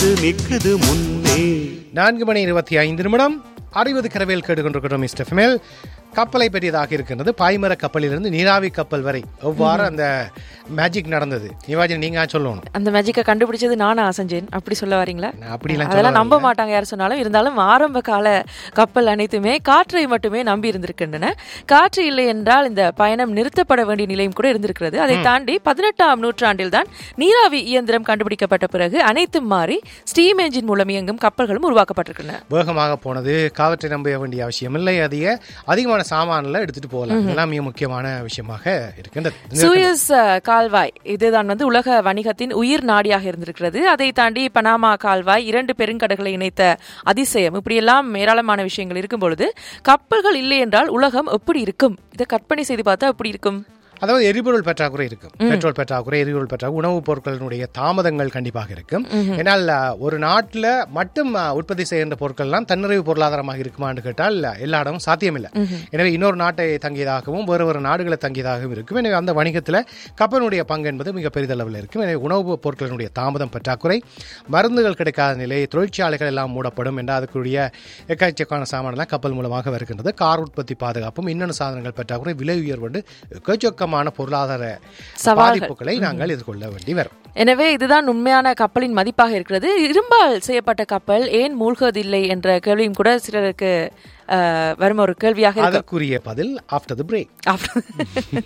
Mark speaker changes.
Speaker 1: வந்து நிக்குது முன்னே
Speaker 2: நான்கு மணி இருபத்தி ஐந்து நிமிடம் அறுபது கரவேல் கேட்டுக்கொண்டிருக்கிறோம் மிஸ்டர் ஃபிமேல் கப்பலை பற்றியதாக இருக்கின்றது பாய்மர கப்பலிலிருந்து நீராவி கப்பல் வரை எவ்வாறு அந்த மேஜிக் நடந்தது நிவாஜன் நீங்க சொல்லணும்
Speaker 3: அந்த மேஜிக்கை கண்டுபிடிச்சது நானா செஞ்சேன் அப்படி சொல்ல வரீங்களா
Speaker 2: நான் அப்படிலாம்
Speaker 3: அதெல்லாம்
Speaker 2: சொல்ல
Speaker 3: நம்ப மாட்டாங்க யார் சொன்னாலும் இருந்தாலும் ஆரம்ப கால கப்பல் அனைத்துமே காற்றை மட்டுமே நம்பி இருந்திருக்கின்றன காற்று இல்லை என்றால் இந்த பயணம் நிறுத்தப்பட வேண்டிய நிலையும் கூட இருந்திருக்கிறது அதை தாண்டி பதினெட்டாம் நூற்றாண்டில் தான் நீராவி இயந்திரம் கண்டுபிடிக்கப்பட்ட பிறகு அனைத்தும் மாறி ஸ்டீம் என்ஜின் மூலம் இயங்கும் கப்பல்களும் உருவாக்கப்பட்டிருக்கின்றன
Speaker 2: வேகமாக போனது காவற்றை நம்ப வேண்டிய அவசியம் இல்லை அதிக அதிகமான சாமான்ல எடுத்துட்டு போகலாம் இதெல்லாம் மிக முக்கியமான விஷயமாக இருக்கின்றது
Speaker 3: சூயஸ் அஹ், கால்வாய் இதுதான் வந்து உலக வணிகத்தின் உயிர் நாடியாக இருந்திருக்கிறது அதை தாண்டி பனாமா கால்வாய் இரண்டு பெருங்கடல்களை இணைத்த அதிசயம் இப்படியெல்லாம் ஏராளமான விஷயங்கள் இருக்கும் பொழுது கப்பல்கள் இல்லை என்றால் உலகம் எப்படி இருக்கும் இதை கற்பனை செய்து பார்த்தா எப்படி இருக்கும்
Speaker 2: அதாவது எரிபொருள் பற்றாக்குறை இருக்கும் பெட்ரோல் பற்றாக்குறை எரிபொருள் பற்றாக்குறை உணவுப் பொருட்களினுடைய தாமதங்கள் கண்டிப்பாக இருக்கும் ஏன்னால் அஹ், ஒரு நாட்டில் மட்டும் அஹ், உற்பத்தி செய்கின்ற பொருட்கள்லாம் தன்னிறைவு பொருளாதாரமாக இருக்குமான்னு கேட்டால் அஹ், எல்லா இடமும் சாத்தியமில்லை எனவே இன்னொரு நாட்டை தங்கியதாகவும் வேறு வேறு நாடுகளை தங்கியதாகவும் இருக்கும் எனவே அந்த வணிகத்தில் கப்பலுடைய பங்கு என்பது மிக பெரிதளவில் இருக்கும் எனவே உணவுப் பொருட்களினுடைய தாமதம் பற்றாக்குறை மருந்துகள் கிடைக்காத நிலை தொழிற்சாலைகள் எல்லாம் மூடப்படும் என்ற அதுக்குரிய எக்கச்சக்கான சாமானெல்லாம் கப்பல் மூலமாக வருகின்றது கார் உற்பத்தி பாதுகாப்பும் மின்னணு சாதனங்கள் பற்றாக்குறை விலை உயர்வு எக்கச்சக்கமான பொருளாதார
Speaker 3: சவால்கள்.
Speaker 2: பாதிப்புகளை நாங்கள் எதிர்கொள்ள வேண்டி வரும்
Speaker 3: எனவே இதுதான் உண்மையான கப்பலின் மதிப்பாக இருக்கிறது இரும்பால் செய்யப்பட்ட கப்பல் ஏன் மூழ்குவதில்லை என்ற கேள்வியும் கூட சிலருக்கு அஹ், வரும் ஒரு கேள்வியாக இருக்கு
Speaker 2: அதற்குரிய பதில் ஆஃப்டர் தி பிரேக்
Speaker 3: அப்புறம்